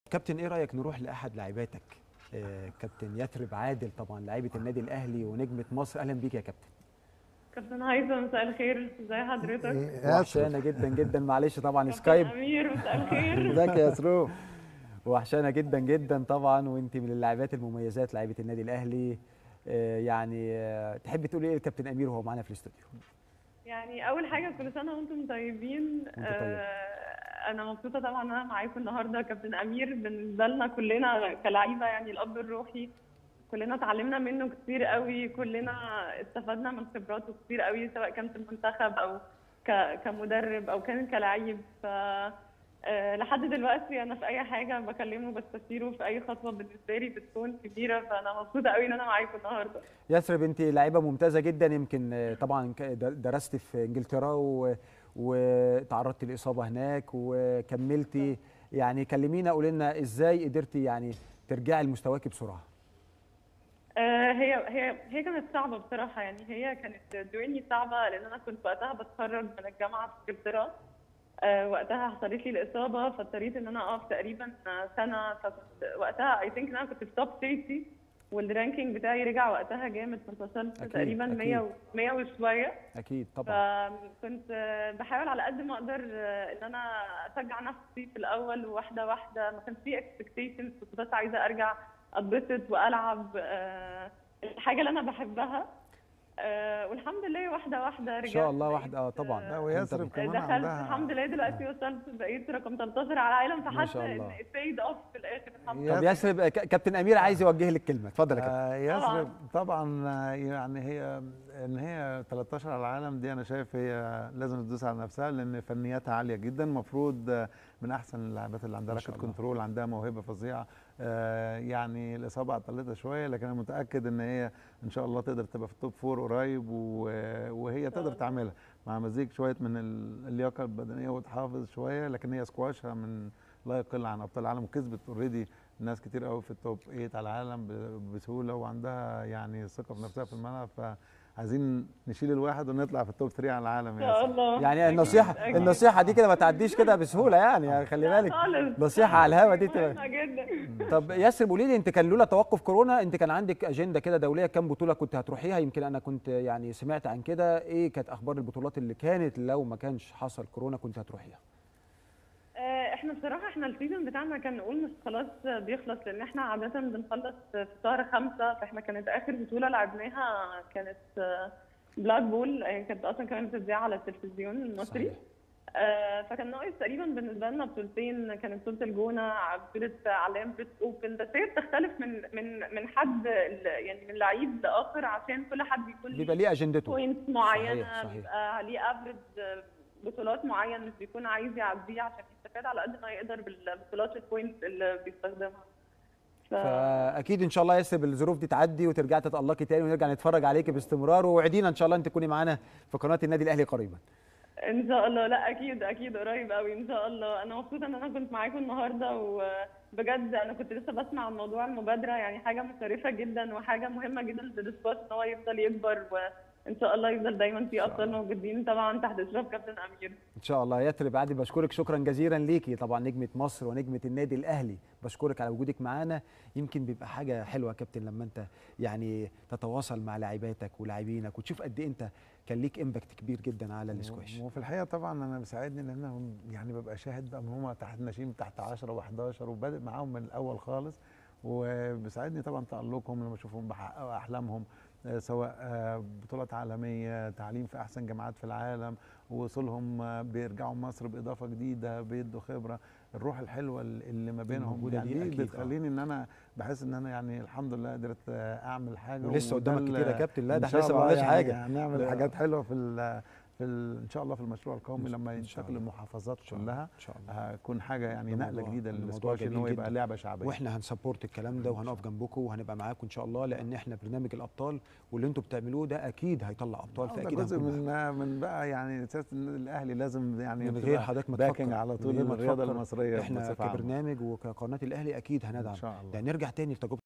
كابتن ايه رايك نروح لاحد لاعباتك آه، كابتن يثرب عادل طبعا لاعيبه النادي الاهلي ونجمه مصر اهلا بيك يا كابتن كابتن هيثم مساء الخير ازي حضرتك؟ وحشانه جدا جدا معلش طبعا كابتن سكايب امير مساء الخير ازيك يا سرو وحشانه جدا جدا طبعا وانت من اللاعبات المميزات لاعيبه النادي الاهلي آه، يعني آه، تحبي تقولي ايه لكابتن امير وهو معانا في الاستوديو يعني اول حاجه كل سنه وانتم طيبين طيب. آه انا مبسوطه طبعا ان انا معاكم النهارده كابتن امير بالنسبه لنا كلنا كلعيبه يعني الاب الروحي كلنا اتعلمنا منه كتير قوي كلنا استفدنا من خبراته كتير قوي سواء كان في المنتخب او ك- كمدرب او كان كلاعب ف آه، لحد دلوقتي انا في اي حاجه بكلمه بستشيره في اي خطوه بالنسبه لي بتكون كبيره فانا مبسوطه قوي ان انا معاكم النهارده يثرب انت لعيبه ممتازه جدا يمكن آه، طبعا ك- د- درست في انجلترا و- وتعرضتي لاصابه هناك وكملتي يعني كلمينا قولي لنا ازاي قدرتي يعني ترجعي لمستواكي بسرعه آه، هي هي هي كانت صعبة بصراحة يعني هي كانت جويني صعبة لأن أنا كنت وقتها بتخرج من الجامعة في إنجلترا آه، وقتها حصلت لي الإصابة فاضطريت إن أنا أقف تقريبا سنة فكنت وقتها أي ثينك إن أنا كنت في توب 30 والرانكينج بتاعي رجع وقتها جامد كنت وصلت أكيد، تقريبا أكيد. 100 و 100 وشوية اكيد طبعا فكنت آه، بحاول على قد ما اقدر آه، ان انا اشجع نفسي في الاول واحده واحده ما كانش في اكسبكتيشنز كنت بس عايزه ارجع اتبسط والعب آه، الحاجه اللي انا بحبها آه، والحمد لله واحده واحده رجعت ان شاء الله بقيت، واحده اه طبعا لا ويثرب كمان دخلت عندها الحمد لله دلوقتي وصلت بقيت رقم 13 على العالم ما فحاسه شاء ان الله. paid اوف في الاخر الحمد يا- طب يثرب آه، ك- كابتن امير عايز يوجه لك كلمه اتفضل يا كابتن آه، يثرب طبعا آه، يعني هي ان هي 13 على العالم دي انا شايف هي لازم تدوس على نفسها لان فنياتها عاليه جدا المفروض آه، من احسن اللاعبات اللي عندها ما شاء راكت الله. كنترول عندها موهبه فظيعه آه، يعني الاصابه عطلتها شويه لكن انا متاكد ان هي ان شاء الله تقدر تبقى في التوب فور قريب و- وهي تقدر الله. تعملها مع مزيج شويه من ال- اللياقه البدنيه وتحافظ شويه لكن هي سكواشها من لا يقل عن ابطال العالم وكسبت اوريدي ناس كتير قوي في التوب 8 على العالم ب- بسهوله وعندها يعني ثقه في نفسها في الملعب فعايزين نشيل الواحد ونطلع في التوب 3 على العالم ان يا شاء ياسر. الله يعني أكيد، النصيحه أكيد. النصيحه دي كده ما تعديش كده بسهوله يعني, يعني خلي بالك خالص نصيحه على الهوا دي تبقى مهمة جدا طب ياسر قولي لي انت كان لولا توقف كورونا انت كان عندك اجنده كده دوليه كام بطوله كنت هتروحيها يمكن انا كنت يعني سمعت عن كده ايه كانت اخبار البطولات اللي كانت لو ما كانش حصل كورونا كنت هتروحيها آه، احنا بصراحة احنا السيزون بتاعنا كان نقول مش خلاص بيخلص لان احنا عادة بنخلص في شهر خمسة فاحنا كانت اخر بطولة لعبناها كانت بلاك بول آه، كانت اصلا كمان بتذاع على التلفزيون المصري صحيح. آه، فكان ناقص تقريبا بالنسبة لنا بطولتين كانت بطولة الجونة بطولة علام بريس اوبن بس هي بتختلف من من من حد ل- يعني من لعيب لاخر عشان كل حد بيكون ليه بيبقى ليه اجندته بوينتس معينه صحيح، صحيح. بيبقى ليه افريج بطولات معين مش بيكون عايز يعديه عشان يستفاد على قد ما يقدر بالبطولات البوينتس اللي بيستخدمها ف... فاكيد ان شاء الله ياسر بالظروف دي تعدي وترجعي تتالقي تاني ونرجع نتفرج عليكي باستمرار ووعدينا ان شاء الله انت تكوني معانا في قناه النادي الاهلي قريبا ان شاء الله لا اكيد اكيد قريب قوي ان شاء الله انا مبسوطه ان انا كنت معاكم النهارده وبجد انا كنت لسه بسمع عن موضوع المبادره يعني حاجه مشرفه جدا وحاجه مهمه جدا للسبورت ان هو يفضل يكبر وان شاء الله يفضل دايما في ابطال موجودين طبعا تحت اشراف كابتن امير ان شاء الله يثرب عادل بشكرك شكرا جزيلا ليكي طبعا نجمه مصر ونجمه النادي الاهلي بشكرك على وجودك معانا يمكن بيبقى حاجه حلوه يا كابتن لما انت يعني تتواصل مع لاعباتك ولاعبينك وتشوف قد ايه انت كان ليك امباكت كبير جدا على الاسكواش وفي الحقيقه طبعا انا بيساعدني ان انا يعني ببقى شاهد بقى من هم تحت ناشئين تحت 10 و11 وبادئ معاهم من الاول خالص وبيساعدني طبعا تالقهم لما اشوفهم بيحققوا احلامهم آه، سواء آه، بطولات عالميه تعليم في احسن جامعات في العالم وصولهم آه، بيرجعوا مصر باضافه جديده بيدوا خبره الروح الحلوه اللي ما بينهم الموجودة يعني دي دي أكيد، آه. بتخليني ان انا بحس ان انا يعني الحمد لله قدرت آه، اعمل حاجه ولسه وده قدامك ال- كتير يا كابتن لا إن ده احنا شاء لسه ما الله عملناش يعني حاجه هنعمل لا. حاجات حلوه في ال في ال ان شاء الله في المشروع القومي لما إن شاء ينتقل الله. المحافظات إن شاء الله. كلها ان شاء الله هتكون حاجه يعني ده نقله موضوع- جديده ده موضوع للسكواش ان جميل هو يبقى جدا. لعبه شعبيه واحنا هنسبورت الكلام ده وهنقف جنبكم وهنبقى معاكم ان شاء الله لان احنا برنامج الابطال واللي انتم بتعملوه ده اكيد هيطلع ابطال ده فاكيد جزء هنكون معاكم. من من بقى يعني سياسه النادي الاهلي لازم يعني من غير تبقى حضرتك ما باكنج تفكر على من طول غير ما الرياضه تفكر، المصريه احنا بصفة عامة. كبرنامج وكقناه الاهلي اكيد هندعم ان شاء الله ده نرجع تاني لتجربه